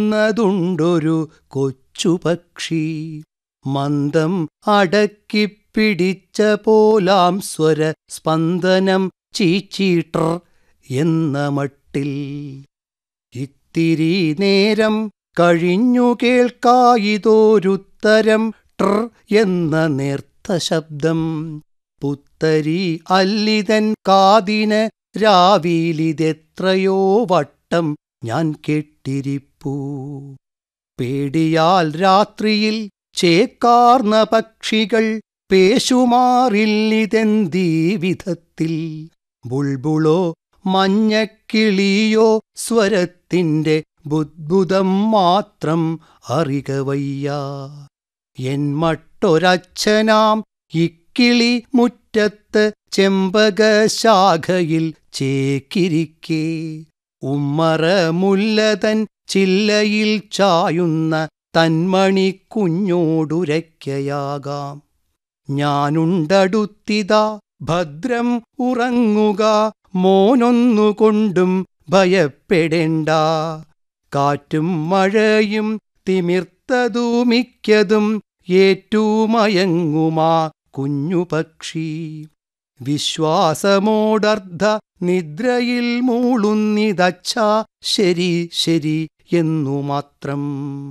എന്നതുണ്ടൊരു കൊച്ചുപക്ഷി മന്ദം അടക്കിപ്പിടിച്ച പോലാം സ്വര സ്പന്ദനം ചീച്ചീട്ടർ എന്ന മട്ടിൽ ഇത്തിരി നേരം കഴിഞ്ഞു കേൾക്കായിതൊരുത്തരം ട്ർ എന്ന നേർത്ത ശബ്ദം പുത്തരി അല്ലിതൻ കാതിന് രാവിലിതെത്രയോ വട്ടം ഞാൻ കേട്ടിരിപ്പൂ പേടിയാൽ രാത്രിയിൽ ചേക്കാർന്ന പക്ഷികൾ പേശുമാറില്ലിതെന്തീ വിധത്തിൽ ബുൾബുളോ മഞ്ഞക്കിളിയോ സ്വരത്തിന്റെ ബുദ്ബുദം മാത്രം അറിക വയ്യ എൻ മട്ടൊരച്ഛനാം ഇക്കിളി മുറ്റത്ത് ചെമ്പകശാഖയിൽ ചേക്കിരിക്കേ ഉമ്മറ മുല്ലതൻ ചില്ലയിൽ ചായുന്ന തന്മണി കുഞ്ഞോടുരയ്ക്കയാകാം ഞാനുണ്ടടുത്തിതാ ഭദ്രം ഉറങ്ങുക മോനൊന്നുകൊണ്ടും ഭയപ്പെടേണ്ട കാറ്റും മഴയും തിമിർത്തതു മിക്കതും ഏറ്റുമയങ്ങുമാ കുഞ്ഞുപക്ഷി വിശ്വാസമോടർദ്ധ നിദ്രയിൽ മൂളുന്നിതച്ഛ ശരി ശരി എന്നു മാത്രം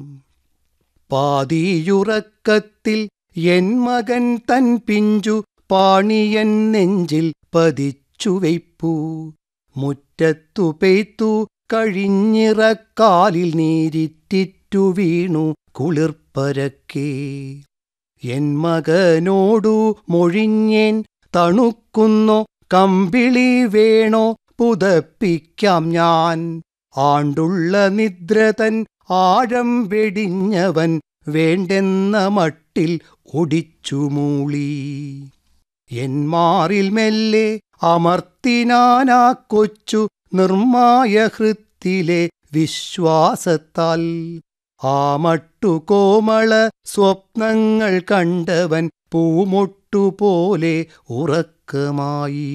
പാതിയുറക്കത്തിൽ എൻ മകൻ തൻ പിഞ്ചു പാണിയൻ നെഞ്ചിൽ പതിച്ചു വയ്പ്പൂ മുറ്റത്തു പെയ്ത്തു കഴിഞ്ഞിറക്കാലിൽ നീരിറ്റിറ്റു വീണു കുളിർപ്പരക്കേ എൻ മകനോടു മൊഴിഞ്ഞേൻ തണുക്കുന്നോ കമ്പിളി വേണോ പുതപ്പിക്കാം ഞാൻ ആണ്ടുള്ള നിദ്രതൻ ആഴം വെടിഞ്ഞവൻ വേണ്ടെന്ന മട്ടിൽ ഒടിച്ചു മൂളി എന്മാറിൽ മെല്ലെ അമർത്തിനാനാ കൊച്ചു നിർമായ ഹൃത്തിലെ വിശ്വാസത്താൽ ആ മട്ടു കോമള സ്വപ്നങ്ങൾ കണ്ടവൻ പൂമൊട്ടുപോലെ ഉറക്കമായി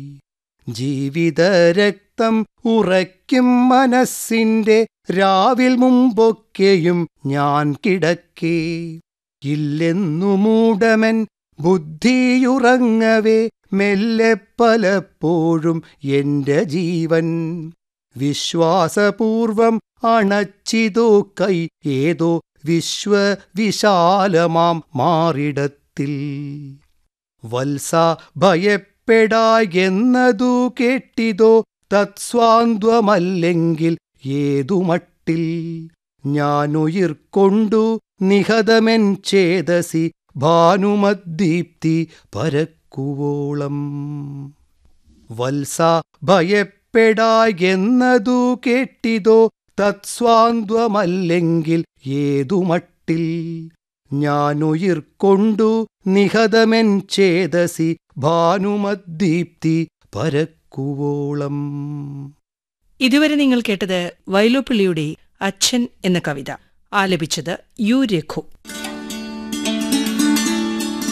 ജീവിതരക്തം ഉറയ്ക്കും മനസ്സിന്റെ രാവിൽ മുമ്പൊക്കെയും ഞാൻ കിടക്കേ ഇല്ലെന്നു മൂടമൻ ബുദ്ധിയുറങ്ങവേ മെല്ലെ പലപ്പോഴും എന്റെ ജീവൻ വിശ്വാസപൂർവം അണച്ചിതോ കൈ ഏതോ വിശ്വവിശാലമാം മാറിടത്തിൽ വത്സ ഭയപ്പെടായെന്നതു കേട്ടിതോ തത്സ്വാന്ത്വമല്ലെങ്കിൽ ഏതു മട്ടിൽ ഞാനുയിർക്കൊണ്ടു നിഹതമെൻ ചേതസി ഭാനുമദ്ദീപ്തി പരക്കുവോളം വത്സ ഭയപ്പെടായെന്നതു കേട്ടിതോ തത്സ്വാന്ത്വമല്ലെങ്കിൽ ഏതു മട്ടിൽ ഞാനുയിർക്കൊണ്ടു നിഹതമെൻ ചേതസി ഭാനുമദ്ദീപ്തി പരക്കുവോളം ഇതുവരെ നിങ്ങൾ കേട്ടത് വൈലോപ്പിള്ളിയുടെ അച്ഛൻ എന്ന കവിത ആലപിച്ചത് U Raghu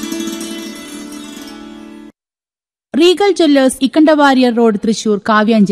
Regal jewellers Ikkanda Warrier road Thrissur കാവ്യാഞ്ജലി